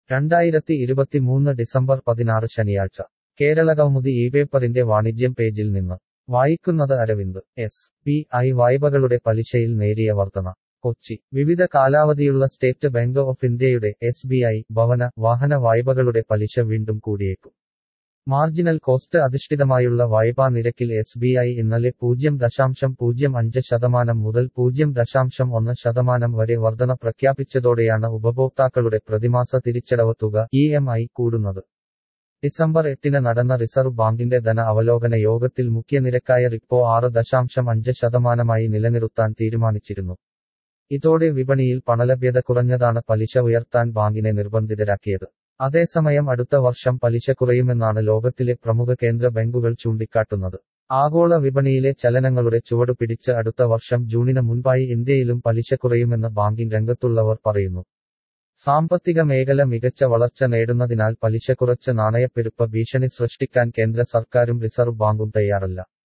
രണ്ടായിരത്തി ഇരുപത്തിമൂന്ന് ഡിസംബർ പതിനാറ് ശനിയാഴ്ച കേരളകൗമുദി ഈ പേപ്പറിന്റെ വാണിജ്യം പേജിൽ നിന്ന് വായിക്കുന്നത് അരവിന്ദ് എസ് ബി ഐ വായ്പകളുടെ പലിശയിൽ നേരിയ വർധന കൊച്ചി വിവിധ കാലാവധിയുള്ള സ്റ്റേറ്റ് ബാങ്ക് ഓഫ് ഇന്ത്യയുടെ എസ് ബി ഐ ഭവന വാഹന വായ്പകളുടെ പലിശ വീണ്ടും കൂടിയേക്കും മാർജിനൽ കോസ്റ്റ് അധിഷ്ഠിതമായുള്ള വായ്പാ നിരക്കിൽ എസ് ബി ഐ ഇന്നലെ പൂജ്യം ദശാംശം പൂജ്യം അഞ്ച് ശതമാനം മുതൽ പൂജ്യം ദശാംശം ഒന്ന് ശതമാനം വരെ വർധന പ്രഖ്യാപിച്ചതോടെയാണ് ഉപഭോക്താക്കളുടെ പ്രതിമാസ തിരിച്ചടവ് തുക ഇ എം ഐ കൂടുന്നത് ഡിസംബർ എട്ടിന് നടന്ന റിസർവ് ബാങ്കിന്റെ ധന അവലോകന യോഗത്തിൽ മുഖ്യ നിരക്കായ റിപ്പോ ആറ് ദശാംശം അഞ്ച് ശതമാനമായി നിലനിർത്താൻ തീരുമാനിച്ചിരുന്നു ഇതോടെ വിപണിയിൽ പണലഭ്യത കുറഞ്ഞതാണ് പലിശ ഉയർത്താൻ ബാങ്കിനെ നിർബന്ധിതരാക്കിയത് അതേസമയം അടുത്ത വർഷം പലിശ കുറയുമെന്നാണ് ലോകത്തിലെ പ്രമുഖ കേന്ദ്ര ബാങ്കുകൾ ചൂണ്ടിക്കാട്ടുന്നത് ആഗോള വിപണിയിലെ ചലനങ്ങളുടെ ചുവടു പിടിച്ച് അടുത്ത വർഷം ജൂണിന് മുൻപായി ഇന്ത്യയിലും പലിശ കുറയുമെന്ന് ബാങ്കിംഗ് രംഗത്തുള്ളവർ പറയുന്നു സാമ്പത്തിക മേഖല മികച്ച വളർച്ച നേടുന്നതിനാൽ പലിശ കുറച്ച് നാണയപ്പെരുപ്പ ഭീഷണി സൃഷ്ടിക്കാൻ കേന്ദ്ര സർക്കാരും റിസർവ് ബാങ്കും തയ്യാറല്ല